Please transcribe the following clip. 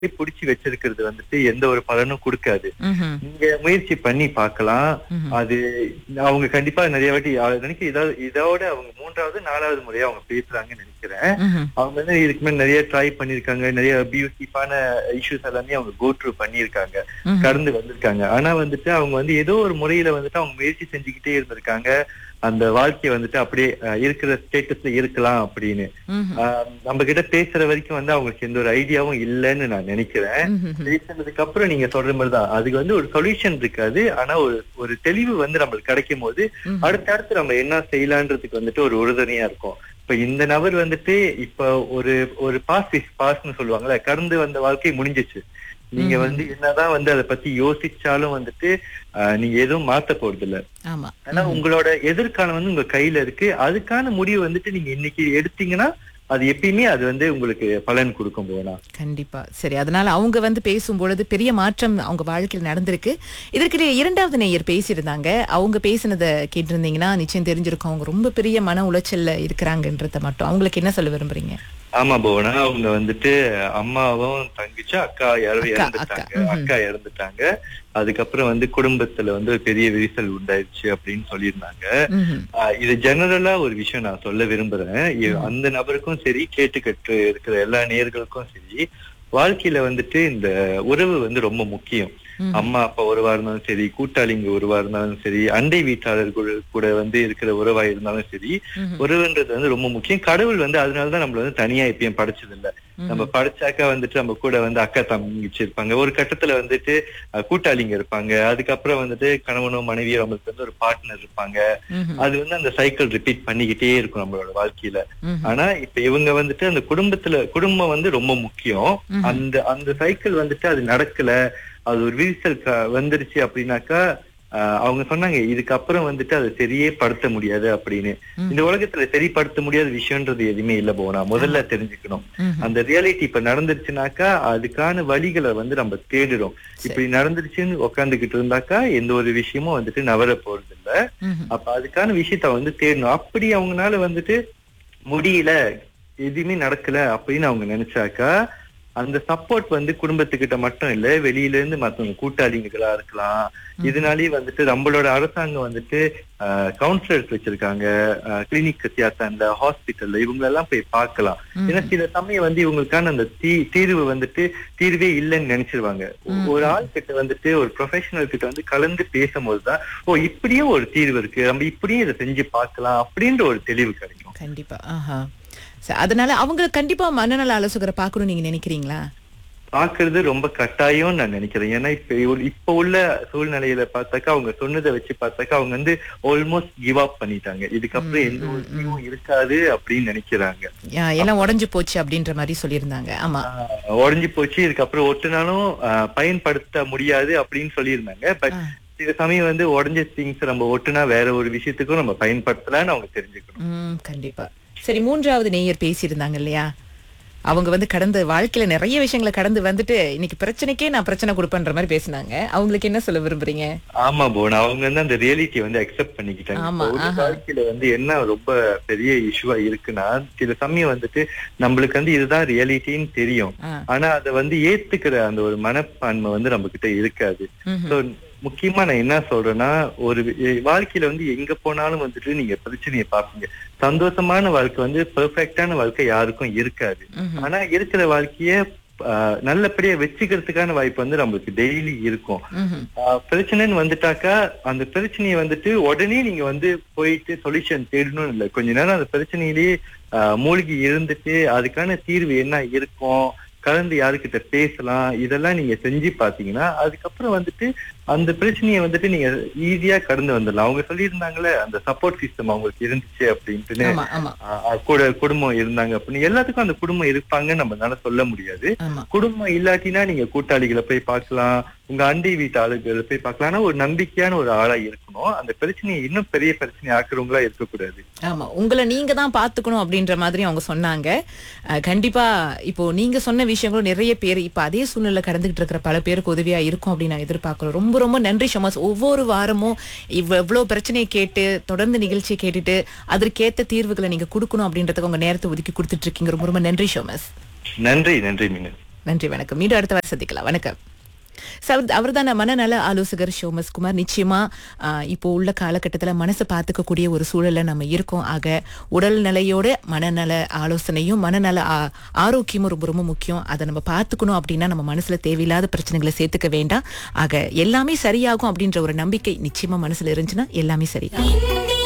புடிச்சு வச்சிருக்கிறது வந்துட்டு எந்த ஒரு பலனும் கொடுக்காது ம்ஹும். நீங்க முயற்சி பண்ணி பார்க்கலாம் ம்ஹும். அது அவங்க கண்டிப்பா நிறைய வாட்டி அது நினைக்க இதாவது இதோட அவங்க மூன்றாவது நாலாவது முறையா அவங்க பேசுறாங்கன்னு நினைக்கிறேன் ம்ஹும். அவங்க வந்து இதுக்கு மேல நிறைய ட்ரை பண்ணிருக்காங்க நிறைய அபியூசிவான இஷ்யூஸ் எல்லாமே அவங்க கோ த்ரூ பண்ணிருக்காங்க ம்ஹும். கடந்து வந்திருக்காங்க ஆனா வந்துட்டு அவங்க வந்து ஏதோ ஒரு முறையில வந்துட்டு அவங்க முயற்சி செஞ்சுக்கிட்டே இருந்திருக்காங்க அந்த வாழ்க்கைய வந்துட்டு அப்படியே அஹ், இருக்கிற ஸ்டேட்டஸ்ல இருக்கலாம் அப்படின்னு ம்ஹும். ஆஹ், நம்ம கிட்ட பேசுற வரைக்கும் வந்து அவங்களுக்கு எந்த ஒரு ஐடியாவும் இல்லைன்னு நான் நினைக்கிறேன் ம்ஹும். பேசுனதுக்கு அப்புறம் நீங்க சொல்ற மாதிரி தான் அதுக்கு வந்து ஒரு சொல்யூஷன் இருக்காது ஆனா ஒரு ஒரு தெளிவு வந்து நம்மளுக்கு கிடைக்கும் போது ம்ஹும். அடுத்தடுத்து நம்ம என்ன செய்யலான்றதுக்கு வந்துட்டு ஒரு உறுதுணையா இருக்கும் இப்ப இந்த நபர் வந்துட்டு இப்ப ஒரு ஒரு பாஸ் இஸ் பாஸ்னு சொல்லுவாங்கல்ல கடந்து வந்த வாழ்க்கை முடிஞ்சிச்சு நீங்க ம்ஹும். வந்து என்னதான் வந்து அதை பத்தி யோசிச்சாலும் வந்துட்டு ஆஹ், நீங்க எதுவும் மாத்த போறது இல்ல ஆமா ஆனா உங்களோட எதிர்காலம் வந்து உங்க கையில இருக்கு அதுக்கான முடிவு வந்துட்டு நீங்க இன்னைக்கு எடுத்தீங்கன்னா அது எப்பயுமே அது வந்து உங்களுக்கு பலன் கொடுக்கும் போனா கண்டிப்பா சரி அதனால அவங்க வந்து பேசும்பொழுது பெரிய மாற்றம் அவங்க வாழ்க்கையில் நடந்திருக்கு இதற்கிடையே இரண்டாவது நேயர் பேசியிருந்தாங்க அவங்க பேசினதை கேட்டிருந்தீங்கன்னா நிச்சயம் தெரிஞ்சிருக்கும் அவங்க ரொம்ப பெரிய மன உளைச்சல்ல இருக்கிறாங்கன்றத மட்டும் அவங்களுக்கு என்ன சொல்ல விரும்புறீங்க ஆமா போனா அவங்க வந்துட்டு அம்மாவும் தங்கச்சி அக்கா யாரும் அக்கா, இறந்துட்டாங்க அக்கா. ம்ஹும். அக்கா இறந்துட்டாங்க அதுக்கப்புறம் வந்து குடும்பத்துல வந்து ஒரு பெரிய விரிசல் உண்டாயிருச்சு அப்படின்னு சொல்லியிருந்தாங்க ம்ஹும். ஆஹ் இது ஜெனரலா ஒரு விஷயம் நான் சொல்ல விரும்புறேன் இ- அந்த நபருக்கும் சரி கேட்டுக்கட்டு இருக்கிற எல்லா நேயர்களுக்கும் சரி வாழ்க்கையில வந்துட்டு இந்த உறவு வந்து ரொம்ப முக்கியம் ம்ஹும். அம்மா அப்பா உறவா இருந்தாலும் சரி கூட்டாளிங்க உறவா இருந்தாலும் சரி அண்டை வீட்டாளர்கள் கூட வந்து இருக்கிற உறவா இருந்தாலும் சரி ம்ஹும். உறவுன்றது வந்து ரொம்ப முக்கியம் கடவுள் வந்து அதனாலதான் நம்மள வந்து தனியா எப்பயும் படைச்சது இல்ல நம்ம படிச்சாக்கா வந்துட்டு நம்ம கூட வந்து அக்கா தங்கச்சி இருப்பாங்க ஒரு கட்டத்துல வந்துட்டு அஹ், கூட்டாளிங்க இருப்பாங்க அதுக்கப்புறம் வந்துட்டு கணவனோ மனைவியோ நம்மளுக்கு வந்து ஒரு பார்ட்னர் இருப்பாங்க ம்ஹும். அது வந்து அந்த சைக்கிள் ரிப்பீட் பண்ணிக்கிட்டே இருக்கும் நம்மளோட வாழ்க்கையில ம்ஹும். ஆனா இப்ப இவங்க வந்துட்டு அந்த குடும்பத்துல குடும்பம் வந்து ரொம்ப முக்கியம் ம்ஹும். அந்த அந்த சைக்கிள் வந்துட்டு அது நடக்கல அது ஒரு விரிசல் க- வந்துருச்சு அப்படின்னாக்கா ஆஹ், அவங்க சொன்னாங்க இதுக்கப்புறம் வந்துட்டு அதை சரியே படுத்த முடியாது அப்படின்னு ம். இந்த உலகத்துல சரிப்படுத்த முடியாத விஷயம்ன்றது எதுவுமே இல்ல போனா முதல்ல தெரிஞ்சுக்கணும் ம்ஹும். அந்த ரியாலிட்டி இப்ப நடந்துருச்சுனாக்கா அதுக்கான வழிகளை வந்து நம்ம தேடுறோம் இப்படி நடந்துருச்சுன்னு உட்காந்துக்கிட்டு இருந்தாக்கா எந்த ஒரு விஷயமும் வந்துட்டு நவர போறது இல்ல ம்ஹும். அப்ப அதுக்கான விஷயத்த வந்து தேடணும் அப்படி அவங்கனால வந்துட்டு முடியல எதுவுமே நடக்கல அப்படின்னு அவங்க நினைச்சாக்கா அந்த சப்போர்ட் வந்து குடும்பத்துக்கிட்ட மட்டும் இல்ல வெளியில இருந்து மத்தவங்க கூட்டாளிங்களா இருக்கலாம் இதனாலேயே வந்துட்டு நம்மளோட அரசாங்கம் வந்துட்டு கவுன்சிலர்ஸ் வச்சிருக்காங்க கிளினிக் வித்தியாசம்ல ஹாஸ்பிட்டல்ல இவங்க எல்லாம் போய் பார்க்கலாம் ஏன்னா சில சமயம் வந்து இவங்களுக்கான அந்த தீ தீர்வு வந்துட்டு தீர்வே இல்லைன்னு நினைச்சிருவாங்க ம். ஒரு ஆள் கிட்ட வந்துட்டு ஒரு ப்ரொஃபஷனல் கிட்ட வந்து கலந்து பேசும்போது தான் ஓ இப்படியும் ஒரு தீர்வு இருக்கு நம்ம இப்படியும் இதை செஞ்சு பார்க்கலாம் அப்படின்ற ஒரு தெளிவு கிடைக்கும் கண்டிப்பா ஆஹா சரி, அதனால அவங்க கண்டிப்பா மனநல ஆலோசகரை பார்க்கணும்னு நீங்க நினைக்கிறீங்களா பாக்குறது ரொம்ப கட்டாயம் நான் நினைக்கிறேன் ஏன்னா இப்ப ஒரு- இப்ப உள்ள சூழ்நிலையில பார்த்தாக்கா அவங்க சொன்னதை வச்சு பார்த்தாக்கா அவங்க வந்து ஆல்மோஸ்ட் கிவ் அப் பண்ணிட்டாங்க இதுக்கப்புறம் எந்த ஒரு தீர்வும் இருக்காது அப்படின்னு நினைக்கிறாங்க யா, எல்லாம் உடைஞ்சு போச்சு அப்படின்ற மாதிரி சொல்லியிருந்தாங்க ஆமா ஆஹ் உடைஞ்சு போச்சு இதுக்கப்புறம் ஒட்டுனாலும் ஆஹ் பயன்படுத்த முடியாது அப்படின்னு சொல்லியிருந்தாங்க பட் ஆ. சில சமயம் வந்து உடஞ்ச திங்ஸ் நம்ம ஒட்டுனா வேற ஒரு விஷயத்துக்கும் நம்ம பயன்படுத்தலாம்னு அவங்க தெரிஞ்சுக்கணும் ம் கண்டிப்பா சரி மூன்றாவது நேயர் பேசியிருந்தாங்க இல்லையா அவங்க வந்து கடந்த வாழ்க்கையில நிறைய விஷயங்களை கடந்து வந்துட்டு இன்னைக்கு பிரச்சனைக்கே நான் பிரச்சனை கொடுப்பேன்ற மாதிரி பேசினாங்க அவங்களுக்கு என்ன சொல்ல விரும்புறீங்க ஆமா போன அவங்க வந்து அந்த ரியாலிட்டியை வந்து அக்செப்ட் பண்ணிக்கிட்டாங்க ஆமா, இப்ப ஒரு ஆஹா. வாழ்க்கையில வந்து என்ன ரொம்ப பெரிய இஷ்யூவா இருக்குன்னா சில சமயம் வந்துட்டு நம்மளுக்கு வந்து இதுதான் ரியாலிட்டின்னு தெரியும் ஆ. ஆனா அதை வந்து ஏத்துக்கிற அந்த ஒரு மனப்பான்மை வந்து நம்ம கிட்ட இருக்காது ம்ஹும். So, முக்கியமா நான் என்ன சொல்றேன்னா ஒரு வி- வாழ்க்கையில வந்து எங்க போனாலும் வந்துட்டு நீங்க பிரச்சனையை பார்ப்பீங்க சந்தோஷமான வாழ்க்கை வந்து பெர்ஃபெக்டான வாழ்க்கை யாருக்கும் இருக்காது ம்ஹும். ஆனா இருக்கிற வாழ்க்கைய ஆஹ், நல்லபடியா வச்சுக்கிறதுக்கான வாய்ப்பு வந்து நம்மளுக்கு டெய்லி இருக்கும் ம்ஹும். ஆஹ், பிரச்சனைன்னு வந்துட்டாக்கா அந்த பிரச்சனையை வந்துட்டு உடனே நீங்க வந்து போயிட்டு சொல்யூஷன் தேடணும்னு இல்லை கொஞ்ச நேரம் அந்த பிரச்சனையிலேயே ஆஹ், மூழ்கி இருந்துட்டு அதுக்கான தீர்வு என்ன இருக்கும் கலந்து யாருக்கிட்ட பேசலாம் இதெல்லாம் நீங்க செஞ்சு பாத்தீங்கன்னா அதுக்கப்புறம் வந்துட்டு அந்த பிரச்சனையை வந்துட்டு நீங்க ஈஸியா கடந்து வந்துடலாம் அவங்க சொல்லியிருந்தாங்களே அந்த சப்போர்ட் சிஸ்டம் அவங்களுக்கு இருந்துச்சு அப்படின்ட்டுன்னு ஆமா ஆமா ஆஹ், கூட குடும்பம் இருந்தாங்க அப்படின்னு எல்லாத்துக்கும் அந்த குடும்பம் இருப்பாங்கன்னு நம்மளால சொல்ல முடியாது ஆமா குடும்பம் இல்லாட்டினா நீங்க கூட்டாளிகளை போய் பார்க்கலாம் உங்க அண்டை வீட்டு ஆளுகளை போய் பார்க்கலாம் ஆனா ஒரு நம்பிக்கையான ஒரு ஆளா இருக்கணும் அந்த பிரச்சனையை இன்னும் பெரிய பிரச்சனை ஆக்குறவங்களா இருக்கக்கூடாது ஆமா உங்களை நீங்க தான் பாத்துக்கணும் அப்படின்ற மாதிரி அவங்க சொன்னாங்க அஹ், கண்டிப்பா இப்போ நீங்க சொன்ன விஷயங்களும் நிறைய பேர் இப்ப அதே சூழ்நிலை கடந்துகிட்டு இருக்கிற பல பேருக்கு உதவியா இருக்கும் அப்படின்னு நான் எதிர்பார்க்கிறோம் ரொம்ப ரொம்ப நன்றி ஷமாஸ் ஒவ்வொரு வாரமும் இவ்வ- இவ்வளவு பிரச்சனையை கேட்டு தொடர்ந்து நிகழ்ச்சியை கேட்டுட்டு அதற்கேத்த தீர்வுகளை நீங்க கொடுக்கணும் அப்படின்றதுக்கு உங்க நேரத்தை ஒதுக்கி கொடுத்துட்டு இருக்கீங்க ரொம்ப ரொம்ப நன்றி ஷோமஸ் நன்றி நன்றி மீனு நன்றி வணக்கம் மீண்டும் அடுத்த வாரம் சந்திக்கலாம் வணக்கம் அவர் தான் மனநல ஆலோசகர் ஷோமஸ் குமார் நிச்சயமா ஆஹ், இப்போ உள்ள காலகட்டத்தில் மனசை பார்த்துக்கக்கூடிய ஒரு சூழல்ல நம்ம இருக்கோம் ஆக உடல் நிலையோட மனநல ஆலோசனையும் மனநல ஆ- ஆரோக்கியமும் ரொம்ப ரொம்ப முக்கியம் அதை நம்ம பார்த்துக்கணும் அப்படின்னா நம்ம மனசுல தேவையில்லாத பிரச்சனைகளை சேர்த்துக்க வேண்டாம் ஆக எல்லாமே சரியாகும் அப்படின்ற ஒரு நம்பிக்கை நிச்சயமா மனசுல இருந்துச்சுன்னா எல்லாமே சரி இந்திய